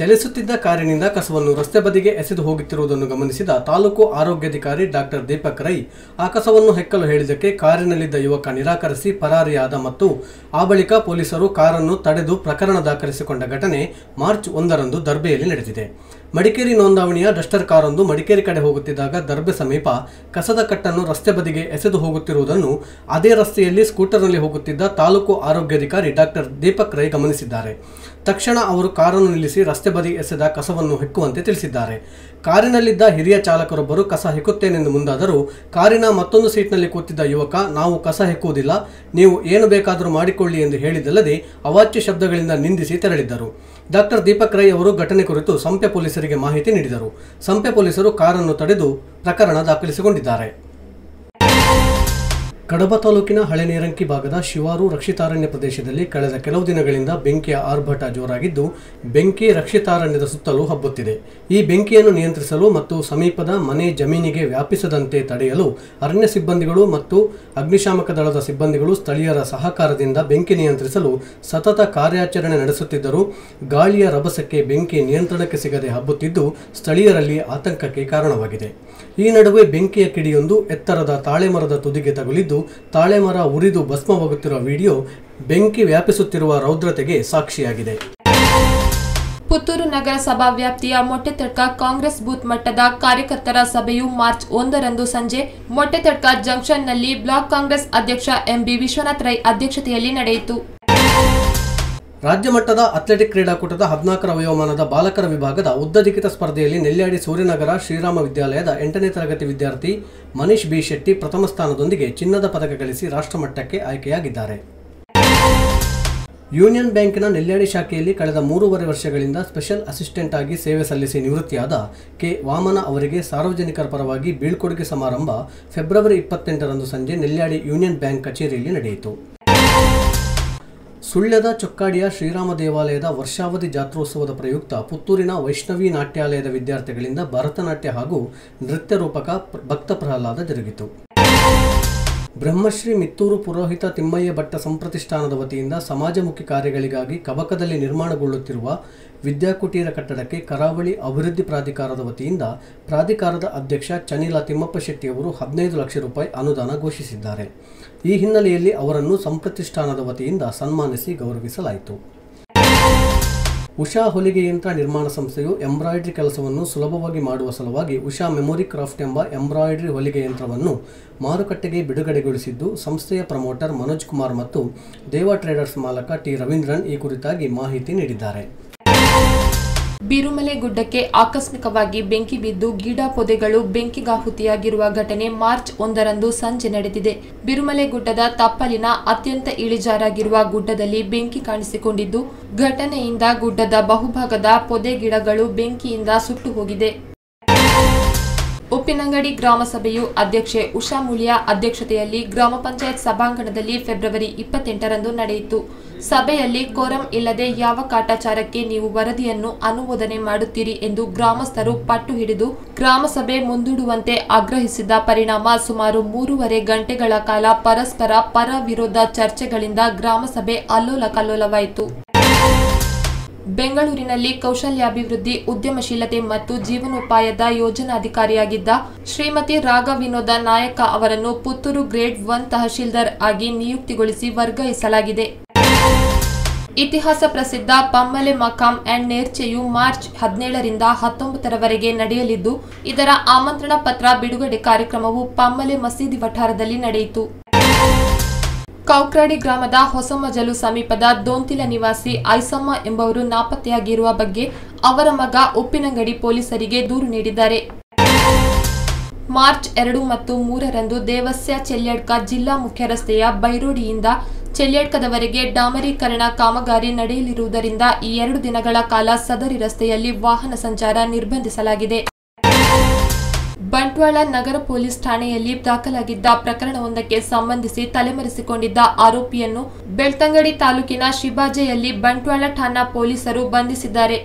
ಚಲಿಸುತ್ತಿದ್ದ ಕಾರಿನಿಂದ ಕಸವನ್ನು ರಸ್ತೆ ಬದಿಗೆ ಎಸೆದು ಹೋಗುತ್ತಿರುವುದನ್ನು ಗಮನಿಸಿದ ತಾಲೂಕು ಆರೋಗ್ಯಾಧಿಕಾರಿ ಡಾಕ್ಟರ್ ದೀಪಕ್ ರೈ ಆ ಕಸವನ್ನು ಹೆಕ್ಕಲು ಹೇಳಿದ್ದಕ್ಕೆ ಕಾರಿನಲ್ಲಿದ್ದ ಯುವಕ ನಿರಾಕರಿಸಿ ಪರಾರಿಯಾದ ಮತ್ತು ಆ ಬಳಿಕ ಪೊಲೀಸರು ಕಾರನ್ನು ತಡೆದು ಪ್ರಕರಣ ದಾಖಲಿಸಿಕೊಂಡ ಘಟನೆ ಮಾರ್ಚ್ ಒಂದರಂದು ದರ್ಬೆಯಲ್ಲಿ ನಡೆದಿದೆ ಮಡಿಕೇರಿ ನೋಂದಾವಣಿಯ ಡಸ್ಟರ್ ಕಾರೊಂದು ಮಡಿಕೇರಿ ಕಡೆ ಹೋಗುತ್ತಿದ್ದಾಗ ದರ್ಬೆ ಸಮೀಪ ಕಸದ ಕಟ್ಟನ್ನು ರಸ್ತೆ ಬದಿಗೆ ಎಸೆದು ಹೋಗುತ್ತಿರುವುದನ್ನು ಅದೇ ರಸ್ತೆಯಲ್ಲಿ ಸ್ಕೂಟರ್ನಲ್ಲಿ ಹೋಗುತ್ತಿದ್ದ ತಾಲೂಕು ಆರೋಗ್ಯಾಧಿಕಾರಿ ಡಾಕ್ಟರ್ ದೀಪಕ್ ರೈ ಗಮನಿಸಿದ್ದಾರೆ ತಕ್ಷಣ ಅವರು ಕಾರನ್ನು ನಿಲ್ಲಿಸಿ ರಸ್ತೆ ಬದಿ ಎಸೆದ ಕಸವನ್ನು ಹೆಕ್ಕುವಂತೆ ತಿಳಿಸಿದ್ದಾರೆ ಕಾರಿನಲ್ಲಿದ್ದ ಹಿರಿಯ ಚಾಲಕರೊಬ್ಬರು ಕಸ ಹೆಕ್ಕುತ್ತೇನೆಂದು ಮುಂದಾದರೂ ಕಾರಿನ ಮತ್ತೊಂದು ಸೀಟ್ನಲ್ಲಿ ಕೂತಿದ್ದ ಯುವಕ ನಾವು ಕಸ ಹೆಕ್ಕುವುದಿಲ್ಲ ನೀವು ಏನು ಬೇಕಾದರೂ ಮಾಡಿಕೊಳ್ಳಿ ಎಂದು ಹೇಳಿದಲ್ಲದೆ ಅವಾಚ್ಯ ಶಬ್ದಗಳಿಂದ ನಿಂದಿಸಿ ತೆರಳಿದ್ದರು ಡಾಕ್ಟರ್ ದೀಪಕ್ ರೈ ಅವರು ಘಟನೆ ಕುರಿತು ಸಂಪೆ ಪೊಲೀಸರಿಗೆ ಮಾಹಿತಿ ನೀಡಿದರು ಸಂಪೆ ಪೊಲೀಸರು ಕಾರನ್ನು ತಡೆದು ಪ್ರಕರಣ ದಾಖಲಿಸಿಕೊಂಡಿದ್ದಾರೆ ಕಡಬ ತಾಲೂಕಿನ ಹಳೆನೇರಂಕಿ ಭಾಗದ ಶಿವಾರು ರಕ್ಷಿತಾರಣ್ಯ ಪ್ರದೇಶದಲ್ಲಿ ಕಳೆದ ಕೆಲವು ದಿನಗಳಿಂದ ಬೆಂಕಿಯ ಆರ್ಭಟ ಜೋರಾಗಿದ್ದು ಬೆಂಕಿ ರಕ್ಷಿತಾರಣ್ಯದ ಸುತ್ತಲೂ ಹಬ್ಬುತ್ತಿದೆ ಈ ಬೆಂಕಿಯನ್ನು ನಿಯಂತ್ರಿಸಲು ಮತ್ತು ಸಮೀಪದ ಮನೆ ಜಮೀನಿಗೆ ವ್ಯಾಪಿಸದಂತೆ ತಡೆಯಲು ಅರಣ್ಯ ಸಿಬ್ಬಂದಿಗಳು ಮತ್ತು ಅಗ್ನಿಶಾಮಕ ದಳದ ಸಿಬ್ಬಂದಿಗಳು ಸ್ಥಳೀಯರ ಸಹಕಾರದಿಂದ ಬೆಂಕಿ ನಿಯಂತ್ರಿಸಲು ಸತತ ಕಾರ್ಯಾಚರಣೆ ನಡೆಸುತ್ತಿದ್ದರೂ ಗಾಳಿಯ ರಭಸಕ್ಕೆ ಬೆಂಕಿ ನಿಯಂತ್ರಣಕ್ಕೆ ಸಿಗದೆ ಹಬ್ಬುತ್ತಿದ್ದು ಸ್ಥಳೀಯರಲ್ಲಿ ಆತಂಕಕ್ಕೆ ಕಾರಣವಾಗಿದೆ ಈ ನಡುವೆ ಬೆಂಕಿಯ ಕಿಡಿಯೊಂದು ಎತ್ತರದ ತಾಳೆ ಮರದ ತುದಿಗೆ ತಗುಲಿದ್ದು ತಾಳೆ ಮರ ಉರಿದು ಭಸ್ಮವಾಗುತ್ತಿರುವ ವಿಡಿಯೋ ಬೆಂಕಿ ವ್ಯಾಪಿಸುತ್ತಿರುವ ರೌದ್ರತೆಗೆ ಸಾಕ್ಷಿಯಾಗಿದೆ ಪುತ್ತೂರು ನಗರಸಭಾ ವ್ಯಾಪ್ತಿಯ ಮೊಟ್ಟೆತಡ್ಕ ಕಾಂಗ್ರೆಸ್ ಬೂತ್ ಮಟ್ಟದ ಕಾರ್ಯಕರ್ತರ ಸಭೆಯು ಮಾರ್ಚ್ ಒಂದರಂದು ಸಂಜೆ ಮೊಟ್ಟೆತಡ್ಕ ಜಂಕ್ಷನ್ನಲ್ಲಿ ಬ್ಲಾಕ್ ಕಾಂಗ್ರೆಸ್ ಅಧ್ಯಕ್ಷ ಎಂಬಿ ವಿಶ್ವನಾಥ್ ರೈ ಅಧ್ಯಕ್ಷತೆಯಲ್ಲಿ ನಡೆಯಿತು ರಾಜ್ಯ ಮಟ್ಟದ ಅಥ್ಲೆಟಿಕ್ ಕ್ರೀಡಾಕೂಟದ ಹದಿನಾಲ್ಕರ ವಯೋಮಾನದ ಬಾಲಕರ ವಿಭಾಗದ ಉದ್ದಜಿಗಿತ ಸ್ಪರ್ಧೆಯಲ್ಲಿ ನೆಲ್ಯಾಡಿ ಸೂರ್ಯನಗರ ಶ್ರೀರಾಮ ವಿದ್ಯಾಲಯದ ಎಂಟನೇ ತರಗತಿ ವಿದ್ಯಾರ್ಥಿ ಮನೀಶ್ ಬಿ ಶೆಟ್ಟಿ ಪ್ರಥಮ ಸ್ಥಾನದೊಂದಿಗೆ ಚಿನ್ನದ ಪದಕ ಗಳಿಸಿ ರಾಷ್ಟ್ರಮಟ್ಟಕ್ಕೆ ಆಯ್ಕೆಯಾಗಿದ್ದಾರೆ ಯೂನಿಯನ್ ಬ್ಯಾಂಕಿನ ನೆಲ್ಯಾಡಿ ಶಾಖೆಯಲ್ಲಿ ಕಳೆದ ಮೂರುವರೆ ವರ್ಷಗಳಿಂದ ಸ್ಪೆಷಲ್ ಅಸಿಸ್ಟೆಂಟ್ ಆಗಿ ಸೇವೆ ಸಲ್ಲಿಸಿ ನಿವೃತ್ತಿಯಾದ ಕೆ ವಾಮನ ಅವರಿಗೆ ಸಾರ್ವಜನಿಕರ ಪರವಾಗಿ ಬೀಳ್ಕೊಡುಗೆ ಸಮಾರಂಭ ಫೆಬ್ರವರಿ ಇಪ್ಪತ್ತೆಂಟರಂದು ಸಂಜೆ ನೆಲ್ಯಾಡಿ ಯೂನಿಯನ್ ಬ್ಯಾಂಕ್ ಕಚೇರಿಯಲ್ಲಿ ನಡೆಯಿತು ಸುಳ್ಯದ ಚೊಕ್ಕಾಡಿಯ ಶ್ರೀರಾಮ ದೇವಾಲಯದ ವರ್ಷಾವಧಿ ಜಾತ್ರೋತ್ಸವದ ಪ್ರಯುಕ್ತ ಪುತ್ತೂರಿನ ವೈಷ್ಣವಿ ನಾಟ್ಯಾಲಯದ ವಿದ್ಯಾರ್ಥಿಗಳಿಂದ ಭರತನಾಟ್ಯ ಹಾಗೂ ನೃತ್ಯ ರೂಪಕ ಪ್ರ- ಭಕ್ತ ಪ್ರಹ್ಲಾದ ಜರುಗಿತು ಬ್ರಹ್ಮಶ್ರೀ ಮಿತ್ತೂರು ಪುರೋಹಿತ ತಿಮ್ಮಯ್ಯ ಭಟ್ಟ ಸಂಪ್ರತಿಷ್ಠಾನದ ವತಿಯಿಂದ ಸಮಾಜಮುಖಿ ಕಾರ್ಯಗಳಿಗಾಗಿ ಕಬಕದಲ್ಲಿ ನಿರ್ಮಾಣಗೊಳ್ಳುತ್ತಿರುವ ವಿದ್ಯಾಕುಟೀರ ಕಟ್ಟಡಕ್ಕೆ ಕರಾವಳಿ ಅಭಿವೃದ್ಧಿ ಪ್ರಾಧಿಕಾರದ ವತಿಯಿಂದ ಪ್ರಾಧಿಕಾರದ ಅಧ್ಯಕ್ಷ ಚನಿಲ ತಿಮ್ಮಪ್ಪ ಶೆಟ್ಟಿ ಅವರು ಹದಿನೈದು ಲಕ್ಷ ರೂಪಾಯಿ ಅನುದಾನ ಘೋಷಿಸಿದ್ದಾರೆ ಈ ಹಿನ್ನೆಲೆಯಲ್ಲಿ ಅವರನ್ನು ಸಂಪ್ರತಿಷ್ಠಾನದ ವತಿಯಿಂದ ಸನ್ಮಾನಿಸಿ ಗೌರವಿಸಲಾಯಿತು ಉಷಾ ಹೊಲಿಗೆ ಯಂತ್ರ ನಿರ್ಮಾಣ ಸಂಸ್ಥೆಯು ಎಂಬ್ರಾಯ್ಡ್ರಿ ಕೆಲಸವನ್ನು ಸುಲಭವಾಗಿ ಮಾಡುವ ಸಲುವಾಗಿ ಉಷಾ ಮೆಮೊರಿ ಕ್ರಾಫ್ಟ್ ಎಂಬ ಎಂಬ್ರಾಯ್ಡ್ರಿ ಹೊಲಿಗೆ ಯಂತ್ರವನ್ನು ಮಾರುಕಟ್ಟೆಗೆ ಬಿಡುಗಡೆಗೊಳಿಸಿದ್ದು ಸಂಸ್ಥೆಯ ಪ್ರಮೋಟರ್ ಮನೋಜ್ ಕುಮಾರ್ ಮತ್ತು ದೇವ ಟ್ರೇಡರ್ಸ್ ಮಾಲಕ ಟಿ ರವೀಂದ್ರನ್ ಈ ಕುರಿತಾಗಿ ಮಾಹಿತಿ ನೀಡಿದ್ದಾರೆ ಬಿರುಮಲೆ ಗುಡ್ಡಕ್ಕೆ ಆಕಸ್ಮಿಕವಾಗಿ ಬೆಂಕಿ ಬಿದ್ದು ಗಿಡ ಪೊದೆಗಳು ಬೆಂಕಿಗಾಹುತಿಯಾಗಿರುವ ಘಟನೆ ಮಾರ್ಚ್ ಒಂದರಂದು ಸಂಜೆ ನಡೆದಿದೆ ಬಿರುಮಲೆ ಗುಡ್ಡದ ತಪ್ಪಲಿನ ಅತ್ಯಂತ ಇಳಿಜಾರಾಗಿರುವ ಗುಡ್ಡದಲ್ಲಿ ಬೆಂಕಿ ಕಾಣಿಸಿಕೊಂಡಿದ್ದು ಘಟನೆಯಿಂದ ಗುಡ್ಡದ ಬಹುಭಾಗದ ಪೊದೆ ಗಿಡಗಳು ಬೆಂಕಿಯಿಂದ ಸುಟ್ಟು ಹೋಗಿದೆ ಉಪ್ಪಿನಂಗಡಿ ಗ್ರಾಮ ಸಭೆಯು ಅಧ್ಯಕ್ಷೆ ಉಷಾ ಮುಳಿಯ ಅಧ್ಯಕ್ಷತೆಯಲ್ಲಿ ಗ್ರಾಮ ಪಂಚಾಯತ್ ಸಭಾಂಗಣದಲ್ಲಿ ಫೆಬ್ರವರಿ ಇಪ್ಪತ್ತೆಂಟರಂದು ನಡೆಯಿತು ಸಭೆಯಲ್ಲಿ ಕೋರಂ ಇಲ್ಲದೆ ಯಾವ ಕಾಟಾಚಾರಕ್ಕೆ ನೀವು ವರದಿಯನ್ನು ಅನುಮೋದನೆ ಮಾಡುತ್ತೀರಿ ಎಂದು ಗ್ರಾಮಸ್ಥರು ಪಟ್ಟು ಹಿಡಿದು ಗ್ರಾಮಸಭೆ ಮುಂದೂಡುವಂತೆ ಆಗ್ರಹಿಸಿದ ಪರಿಣಾಮ ಸುಮಾರು ಮೂರುವರೆ ಗಂಟೆಗಳ ಕಾಲ ಪರಸ್ಪರ ಪರ ವಿರೋಧ ಚರ್ಚೆಗಳಿಂದ ಗ್ರಾಮಸಭೆ ಅಲ್ಲೋಲ ಕಲ್ಲೋಲವಾಯಿತು ಬೆಂಗಳೂರಿನಲ್ಲಿ ಕೌಶಲ್ಯಾಭಿವೃದ್ಧಿ ಉದ್ಯಮಶೀಲತೆ ಮತ್ತು ಜೀವನೋಪಾಯದ ಯೋಜನಾಧಿಕಾರಿಯಾಗಿದ್ದ ಶ್ರೀಮತಿ ರಾಗ ವಿನೋದ ನಾಯಕ ಅವರನ್ನು ಪುತ್ತೂರು ಗ್ರೇಡ್ ಒನ್ ತಹಶೀಲ್ದಾರ್ ಆಗಿ ನಿಯುಕ್ತಿಗೊಳಿಸಿ ವರ್ಗಾಯಿಸಲಾಗಿದೆ ಇತಿಹಾಸ ಪ್ರಸಿದ್ಧ ಪಮ್ಮಲೆ ಮಕಾಂ ಅಂಡ್ ನೇರ್ಚೆಯು ಮಾರ್ಚ್ ಹದಿನೇಳರಿಂದ ಹತ್ತೊಂಬತ್ತರವರೆಗೆ ನಡೆಯಲಿದ್ದು ಇದರ ಆಮಂತ್ರಣ ಪತ್ರ ಬಿಡುಗಡೆ ಕಾರ್ಯಕ್ರಮವು ಪಮ್ಮಲೆ ಮಸೀದಿ ವಠಾರದಲ್ಲಿ ನಡೆಯಿತು ಕೌಕ್ರಾಡಿ ಗ್ರಾಮದ ಹೊಸಮಜಲು ಸಮೀಪದ ದೋಂತಿಲ ನಿವಾಸಿ ಐಸಮ್ಮ ಎಂಬವರು ನಾಪತ್ತೆಯಾಗಿರುವ ಬಗ್ಗೆ ಅವರ ಮಗ ಉಪ್ಪಿನಂಗಡಿ ಪೊಲೀಸರಿಗೆ ದೂರು ನೀಡಿದ್ದಾರೆ ಮಾರ್ಚ್ ಎರಡು ಮತ್ತು ಮೂರರಂದು ದೇವಸ್ಯ ಚೆಲ್ಯಡ್ಕ ಜಿಲ್ಲಾ ಮುಖ್ಯ ರಸ್ತೆಯ ಬೈರೋಡಿಯಿಂದ ಚೆಲ್ಯಡ್ಕದವರೆಗೆ ಡಾಮರೀಕರಣ ಕಾಮಗಾರಿ ನಡೆಯಲಿರುವುದರಿಂದ ಈ ಎರಡು ದಿನಗಳ ಕಾಲ ಸದರಿ ರಸ್ತೆಯಲ್ಲಿ ವಾಹನ ಸಂಚಾರ ನಿರ್ಬಂಧಿಸಲಾಗಿದೆ ಬಂಟ್ವಾಳ ನಗರ ಪೊಲೀಸ್ ಠಾಣೆಯಲ್ಲಿ ದಾಖಲಾಗಿದ್ದ ಪ್ರಕರಣವೊಂದಕ್ಕೆ ಸಂಬಂಧಿಸಿ ತಲೆಮರೆಸಿಕೊಂಡಿದ್ದ ಆರೋಪಿಯನ್ನು ಬೆಳ್ತಂಗಡಿ ತಾಲೂಕಿನ ಶಿಬಾಜೆಯಲ್ಲಿ ಬಂಟ್ವಾಳ ಠಾಣಾ ಪೊಲೀಸರು ಬಂಧಿಸಿದ್ದಾರೆ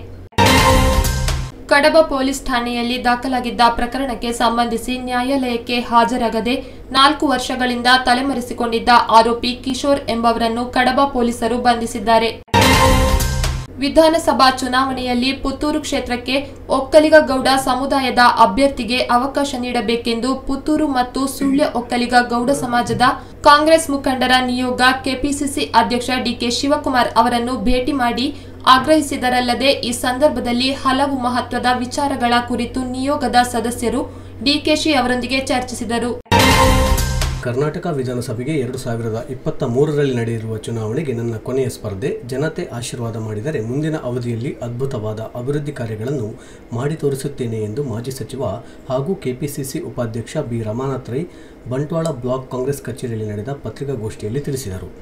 ಕಡಬ ಪೊಲೀಸ್ ಠಾಣೆಯಲ್ಲಿ ದಾಖಲಾಗಿದ್ದ ಪ್ರಕರಣಕ್ಕೆ ಸಂಬಂಧಿಸಿ ನ್ಯಾಯಾಲಯಕ್ಕೆ ಹಾಜರಾಗದೆ ನಾಲ್ಕು ವರ್ಷಗಳಿಂದ ತಲೆಮರೆಸಿಕೊಂಡಿದ್ದ ಆರೋಪಿ ಕಿಶೋರ್ ಎಂಬವರನ್ನು ಕಡಬ ಪೊಲೀಸರು ಬಂಧಿಸಿದ್ದಾರೆ ವಿಧಾನಸಭಾ ಚುನಾವಣೆಯಲ್ಲಿ ಪುತ್ತೂರು ಕ್ಷೇತ್ರಕ್ಕೆ ಒಕ್ಕಲಿಗ ಗೌಡ ಸಮುದಾಯದ ಅಭ್ಯರ್ಥಿಗೆ ಅವಕಾಶ ನೀಡಬೇಕೆಂದು ಪುತ್ತೂರು ಮತ್ತು ಸುಳ್ಯ ಒಕ್ಕಲಿಗ ಗೌಡ ಸಮಾಜದ ಕಾಂಗ್ರೆಸ್ ಮುಖಂಡರ ನಿಯೋಗ ಕೆಪಿಸಿಸಿ ಅಧ್ಯಕ್ಷ ಡಿಕೆ ಶಿವಕುಮಾರ್ ಅವರನ್ನು ಭೇಟಿ ಮಾಡಿ ಆಗ್ರಹಿಸಿದರಲ್ಲದೆ ಈ ಸಂದರ್ಭದಲ್ಲಿ ಹಲವು ಮಹತ್ವದ ವಿಚಾರಗಳ ಕುರಿತು ನಿಯೋಗದ ಸದಸ್ಯರು ಡಿಕೆಶಿ ಅವರೊಂದಿಗೆ ಚರ್ಚಿಸಿದರು ಕರ್ನಾಟಕ ವಿಧಾನಸಭೆಗೆ ಎರಡು ಸಾವಿರದ ಇಪ್ಪತ್ತ ಮೂರರಲ್ಲಿ ನಡೆಯಿರುವ ಚುನಾವಣೆಗೆ ನನ್ನ ಕೊನೆಯ ಸ್ಪರ್ಧೆ ಜನತೆ ಆಶೀರ್ವಾದ ಮಾಡಿದರೆ ಮುಂದಿನ ಅವಧಿಯಲ್ಲಿ ಅದ್ಭುತವಾದ ಅಭಿವೃದ್ಧಿ ಕಾರ್ಯಗಳನ್ನು ಮಾಡಿ ತೋರಿಸುತ್ತೇನೆ ಎಂದು ಮಾಜಿ ಸಚಿವ ಹಾಗೂ ಕೆಪಿಸಿಸಿ ಉಪಾಧ್ಯಕ್ಷ ಬಿ ರಮಾನಾಥ್ ರೈ ಬಂಟ್ವಾಳ ಬ್ಲಾಕ್ ಕಾಂಗ್ರೆಸ್ ಕಚೇರಿಯಲ್ಲಿ ನಡೆದ ಪತ್ರಿಕಾಗೋಷ್ಠಿಯಲ್ಲಿ ತಿಳಿಸಿದರು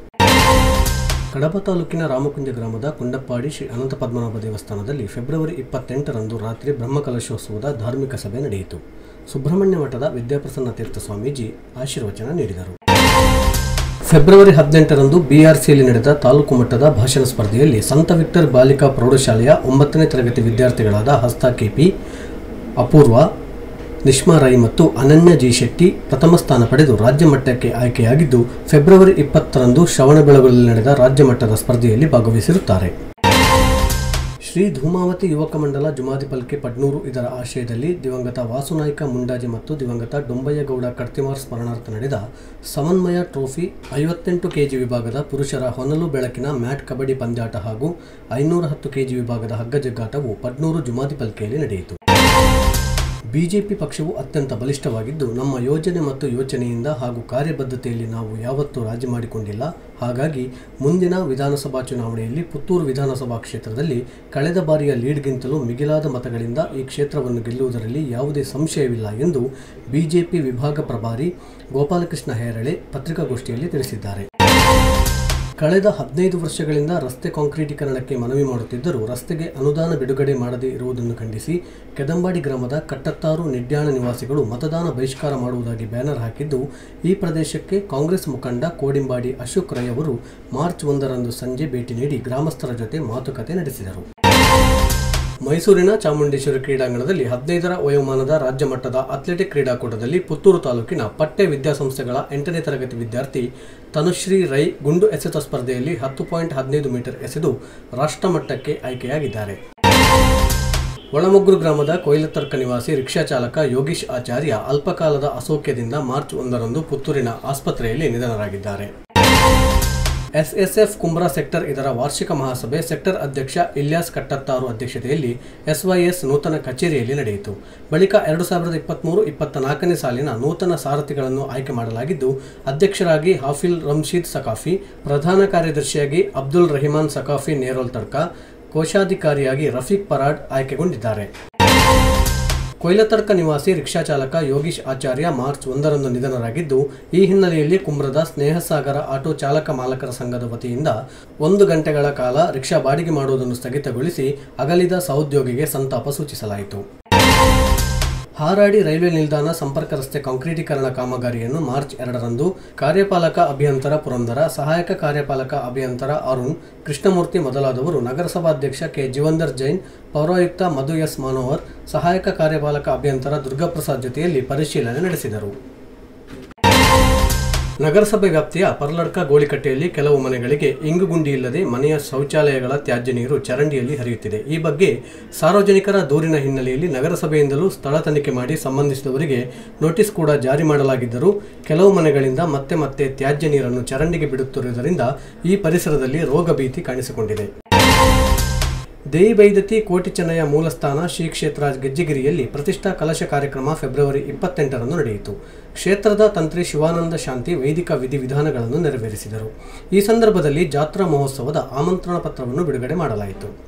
ಕಡಬ ತಾಲೂಕಿನ ರಾಮಕುಂಜ ಗ್ರಾಮದ ಕುಂಡಪ್ಪಾಡಿ ಶ್ರೀ ಅನಂತ ಪದ್ಮನಾಭ ದೇವಸ್ಥಾನದಲ್ಲಿ ಫೆಬ್ರವರಿ ಇಪ್ಪತ್ತೆಂಟರಂದು ರಾತ್ರಿ ಬ್ರಹ್ಮಕಲಶೋತ್ಸವದ ಧಾರ್ಮಿಕ ಸಭೆ ನಡೆಯಿತು ಸುಬ್ರಹ್ಮಣ್ಯ ಮಠದ ವಿದ್ಯಾಪ್ರಸನ್ನ ತೀರ್ಥ ಸ್ವಾಮೀಜಿ ಆಶೀರ್ವಚನ ನೀಡಿದರು ಫೆಬ್ರವರಿ ಹದಿನೆಂಟರಂದು ಬಿಆರ್ಸಿಯಲ್ಲಿ ನಡೆದ ತಾಲೂಕು ಮಟ್ಟದ ಭಾಷಣ ಸ್ಪರ್ಧೆಯಲ್ಲಿ ಸಂತ ವಿಕ್ಟರ್ ಬಾಲಿಕಾ ಪ್ರೌಢಶಾಲೆಯ ಒಂಬತ್ತನೇ ತರಗತಿ ವಿದ್ಯಾರ್ಥಿಗಳಾದ ಹಸ್ತ ಕೆಪಿ ಅಪೂರ್ವ ನಿಷ್ಮಾ ರೈ ಮತ್ತು ಅನನ್ಯ ಜಿ ಶೆಟ್ಟಿ ಪ್ರಥಮ ಸ್ಥಾನ ಪಡೆದು ರಾಜ್ಯ ಮಟ್ಟಕ್ಕೆ ಆಯ್ಕೆಯಾಗಿದ್ದು ಫೆಬ್ರವರಿ ಇಪ್ಪತ್ತರಂದು ಶ್ರವಣಬೆಳಗೊಳದಲ್ಲಿ ನಡೆದ ರಾಜ್ಯ ಮಟ್ಟದ ಸ್ಪರ್ಧೆಯಲ್ಲಿ ಭಾಗವಹಿಸಿರುತ್ತಾರೆ ಶ್ರೀ ಧೂಮಾವತಿ ಯುವಕ ಮಂಡಲ ಜುಮಾದಿಪಲ್ಕೆ ಪಡ್ನೂರು ಇದರ ಆಶಯದಲ್ಲಿ ದಿವಂಗತ ವಾಸುನಾಯ್ಕ ಮುಂಡಾಜೆ ಮತ್ತು ದಿವಂಗತ ಡೊಂಬಯ್ಯಗೌಡ ಕಡ್ತಿಮಾರ್ ಸ್ಮರಣಾರ್ಥ ನಡೆದ ಸಮನ್ವಯ ಟ್ರೋಫಿ ಐವತ್ತೆಂಟು ಕೆಜಿ ವಿಭಾಗದ ಪುರುಷರ ಹೊನಲು ಬೆಳಕಿನ ಮ್ಯಾಟ್ ಕಬಡ್ಡಿ ಪಂದ್ಯಾಟ ಹಾಗೂ ಐನೂರ ಹತ್ತು ಕೆಜಿ ವಿಭಾಗದ ಹಗ್ಗಜಗ್ಗಾಟವು ಪಡ್ನೂರು ಜುಮಾದಿಪಲ್ಕೆಯಲ್ಲಿ ನಡೆಯಿತು ಬಿಜೆಪಿ ಪಕ್ಷವು ಅತ್ಯಂತ ಬಲಿಷ್ಠವಾಗಿದ್ದು ನಮ್ಮ ಯೋಜನೆ ಮತ್ತು ಯೋಚನೆಯಿಂದ ಹಾಗೂ ಕಾರ್ಯಬದ್ಧತೆಯಲ್ಲಿ ನಾವು ಯಾವತ್ತೂ ರಾಜಿ ಮಾಡಿಕೊಂಡಿಲ್ಲ ಹಾಗಾಗಿ ಮುಂದಿನ ವಿಧಾನಸಭಾ ಚುನಾವಣೆಯಲ್ಲಿ ಪುತ್ತೂರು ವಿಧಾನಸಭಾ ಕ್ಷೇತ್ರದಲ್ಲಿ ಕಳೆದ ಬಾರಿಯ ಲೀಡ್ಗಿಂತಲೂ ಮಿಗಿಲಾದ ಮತಗಳಿಂದ ಈ ಕ್ಷೇತ್ರವನ್ನು ಗೆಲ್ಲುವುದರಲ್ಲಿ ಯಾವುದೇ ಸಂಶಯವಿಲ್ಲ ಎಂದು ಬಿಜೆಪಿ ವಿಭಾಗ ಪ್ರಭಾರಿ ಗೋಪಾಲಕೃಷ್ಣ ಹೇರಳೆ ಪತ್ರಿಕಾಗೋಷ್ಠಿಯಲ್ಲಿ ತಿಳಿಸಿದ್ದಾರೆ ಕಳೆದ ಹದಿನೈದು ವರ್ಷಗಳಿಂದ ರಸ್ತೆ ಕಾಂಕ್ರೀಟೀಕರಣಕ್ಕೆ ಮನವಿ ಮಾಡುತ್ತಿದ್ದರೂ ರಸ್ತೆಗೆ ಅನುದಾನ ಬಿಡುಗಡೆ ಮಾಡದೇ ಇರುವುದನ್ನು ಖಂಡಿಸಿ ಕೆದಂಬಾಡಿ ಗ್ರಾಮದ ಕಟ್ಟತ್ತಾರು ನಿಡ್ಯಾಣ ನಿವಾಸಿಗಳು ಮತದಾನ ಬಹಿಷ್ಕಾರ ಮಾಡುವುದಾಗಿ ಬ್ಯಾನರ್ ಹಾಕಿದ್ದು ಈ ಪ್ರದೇಶಕ್ಕೆ ಕಾಂಗ್ರೆಸ್ ಮುಖಂಡ ಕೋಡಿಂಬಾಡಿ ಅಶೋಕ್ ರೈ ಅವರು ಮಾರ್ಚ್ ಒಂದರಂದು ಸಂಜೆ ಭೇಟಿ ನೀಡಿ ಗ್ರಾಮಸ್ಥರ ಜೊತೆ ಮಾತುಕತೆ ನಡೆಸಿದರು ಮೈಸೂರಿನ ಚಾಮುಂಡೇಶ್ವರಿ ಕ್ರೀಡಾಂಗಣದಲ್ಲಿ ಹದಿನೈದರ ವಯೋಮಾನದ ರಾಜ್ಯ ಮಟ್ಟದ ಅಥ್ಲೆಟಿಕ್ ಕ್ರೀಡಾಕೂಟದಲ್ಲಿ ಪುತ್ತೂರು ತಾಲೂಕಿನ ಪಟ್ಟೆ ವಿದ್ಯಾಸಂಸ್ಥೆಗಳ ಎಂಟನೇ ತರಗತಿ ವಿದ್ಯಾರ್ಥಿ ತನುಶ್ರೀ ರೈ ಗುಂಡು ಎಸೆತ ಸ್ಪರ್ಧೆಯಲ್ಲಿ ಹತ್ತು ಪಾಯಿಂಟ್ ಹದಿನೈದು ಮೀಟರ್ ಎಸೆದು ರಾಷ್ಟ್ರಮಟ್ಟಕ್ಕೆ ಆಯ್ಕೆಯಾಗಿದ್ದಾರೆ ಒಳಮೊಗ್ರು ಗ್ರಾಮದ ಕೊಯ್ಲತರ್ಕ ನಿವಾಸಿ ರಿಕ್ಷಾ ಚಾಲಕ ಯೋಗೀಶ್ ಆಚಾರ್ಯ ಅಲ್ಪಕಾಲದ ಅಸೌಖ್ಯದಿಂದ ಮಾರ್ಚ್ ಒಂದರಂದು ಪುತ್ತೂರಿನ ಆಸ್ಪತ್ರೆಯಲ್ಲಿ ನಿಧನರಾಗಿದ್ದಾರೆ ಎಸ್ಎಸ್ಎಫ್ ಕುಂಬ್ರಾ ಸೆಕ್ಟರ್ ಇದರ ವಾರ್ಷಿಕ ಮಹಾಸಭೆ ಸೆಕ್ಟರ್ ಅಧ್ಯಕ್ಷ ಇಲ್ಯಾಸ್ ಕಟ್ಟತ್ತಾರು ಅಧ್ಯಕ್ಷತೆಯಲ್ಲಿ ಎಸ್ವೈಎಸ್ ನೂತನ ಕಚೇರಿಯಲ್ಲಿ ನಡೆಯಿತು ಬಳಿಕ ಎರಡು ಸಾವಿರದ ಇಪ್ಪತ್ತ್ಮೂರು ಇಪ್ಪತ್ತ ನಾಲ್ಕನೇ ಸಾಲಿನ ನೂತನ ಸಾರಥಿಗಳನ್ನು ಆಯ್ಕೆ ಮಾಡಲಾಗಿದ್ದು ಅಧ್ಯಕ್ಷರಾಗಿ ಹಾಫಿಲ್ ರಮ್ಶೀದ್ ಸಕಾಫಿ ಪ್ರಧಾನ ಕಾರ್ಯದರ್ಶಿಯಾಗಿ ಅಬ್ದುಲ್ ರಹಿಮಾನ್ ಸಕಾಫಿ ನೇರೋಲ್ ತಡ್ಕ ಕೋಶಾಧಿಕಾರಿಯಾಗಿ ರಫೀಕ್ ಪರಾಡ್ ಆಯ್ಕೆಗೊಂಡಿದ್ದಾರೆ ಕೊಯ್ಲತರ್ಕ ನಿವಾಸಿ ರಿಕ್ಷಾ ಚಾಲಕ ಯೋಗೀಶ್ ಆಚಾರ್ಯ ಮಾರ್ಚ್ ಒಂದರಂದು ನಿಧನರಾಗಿದ್ದು ಈ ಹಿನ್ನೆಲೆಯಲ್ಲಿ ಕುಮ್ರದ ಸ್ನೇಹಸಾಗರ ಆಟೋ ಚಾಲಕ ಮಾಲಕರ ಸಂಘದ ವತಿಯಿಂದ ಒಂದು ಗಂಟೆಗಳ ಕಾಲ ರಿಕ್ಷಾ ಬಾಡಿಗೆ ಮಾಡುವುದನ್ನು ಸ್ಥಗಿತಗೊಳಿಸಿ ಅಗಲಿದ ಸಹೋದ್ಯೋಗಿಗೆ ಸಂತಾಪ ಸೂಚಿಸಲಾಯಿತು ಹಾರಾಡಿ ರೈಲ್ವೆ ನಿಲ್ದಾಣ ಸಂಪರ್ಕ ರಸ್ತೆ ಕಾಂಕ್ರೀಟೀಕರಣ ಕಾಮಗಾರಿಯನ್ನು ಮಾರ್ಚ್ ಎರಡರಂದು ಕಾರ್ಯಪಾಲಕ ಅಭಿಯಂತರ ಪುರಂದರ ಸಹಾಯಕ ಕಾರ್ಯಪಾಲಕ ಅಭಿಯಂತರ ಅರುಣ್ ಕೃಷ್ಣಮೂರ್ತಿ ಮೊದಲಾದವರು ನಗರಸಭಾಧ್ಯಕ್ಷ ಕೆ ಜೀವಂದರ್ ಜೈನ್ ಪೌರಾಯುಕ್ತ ಮಧು ಎಸ್ ಮಾನೋವರ್ ಸಹಾಯಕ ಕಾರ್ಯಪಾಲಕ ಅಭಿಯಂತರ ದುರ್ಗಾಪ್ರಸಾದ್ ಜೊತೆಯಲ್ಲಿ ಪರಿಶೀಲನೆ ನಡೆಸಿದರು ನಗರಸಭೆ ವ್ಯಾಪ್ತಿಯ ಪರ್ಲಡ್ಕ ಗೋಳಿಕಟ್ಟೆಯಲ್ಲಿ ಕೆಲವು ಮನೆಗಳಿಗೆ ಇಂಗುಗುಂಡಿ ಇಲ್ಲದೆ ಮನೆಯ ಶೌಚಾಲಯಗಳ ತ್ಯಾಜ್ಯ ನೀರು ಚರಂಡಿಯಲ್ಲಿ ಹರಿಯುತ್ತಿದೆ ಈ ಬಗ್ಗೆ ಸಾರ್ವಜನಿಕರ ದೂರಿನ ಹಿನ್ನೆಲೆಯಲ್ಲಿ ನಗರಸಭೆಯಿಂದಲೂ ಸ್ಥಳ ತನಿಖೆ ಮಾಡಿ ಸಂಬಂಧಿಸಿದವರಿಗೆ ನೋಟಿಸ್ ಕೂಡ ಜಾರಿ ಮಾಡಲಾಗಿದ್ದರೂ ಕೆಲವು ಮನೆಗಳಿಂದ ಮತ್ತೆ ಮತ್ತೆ ತ್ಯಾಜ್ಯ ನೀರನ್ನು ಚರಂಡಿಗೆ ಬಿಡುತ್ತಿರುವುದರಿಂದ ಈ ಪರಿಸರದಲ್ಲಿ ರೋಗ ಭೀತಿ ಕಾಣಿಸಿಕೊಂಡಿದೆ ದೇವಿ ಬೈದತಿ ಕೋಟಿ ಚೆನ್ನಯ ಮೂಲಸ್ಥಾನ ಶ್ರೀ ಕ್ಷೇತ್ರ ಗೆಜ್ಜಿಗಿರಿಯಲ್ಲಿ ಪ್ರತಿಷ್ಠಾ ಕಲಶ ಕಾರ್ಯಕ್ರಮ ಫೆಬ್ರವರಿ ಇಪ್ಪತ್ತೆಂಟರಂದು ನಡೆಯಿತು ಕ್ಷೇತ್ರದ ತಂತ್ರಿ ಶಿವಾನಂದ ಶಾಂತಿ ವೈದಿಕ ವಿಧಿವಿಧಾನಗಳನ್ನು ನೆರವೇರಿಸಿದರು ಈ ಸಂದರ್ಭದಲ್ಲಿ ಜಾತ್ರಾ ಮಹೋತ್ಸವದ ಆಮಂತ್ರಣ ಪತ್ರವನ್ನು ಬಿಡುಗಡೆ ಮಾಡಲಾಯಿತು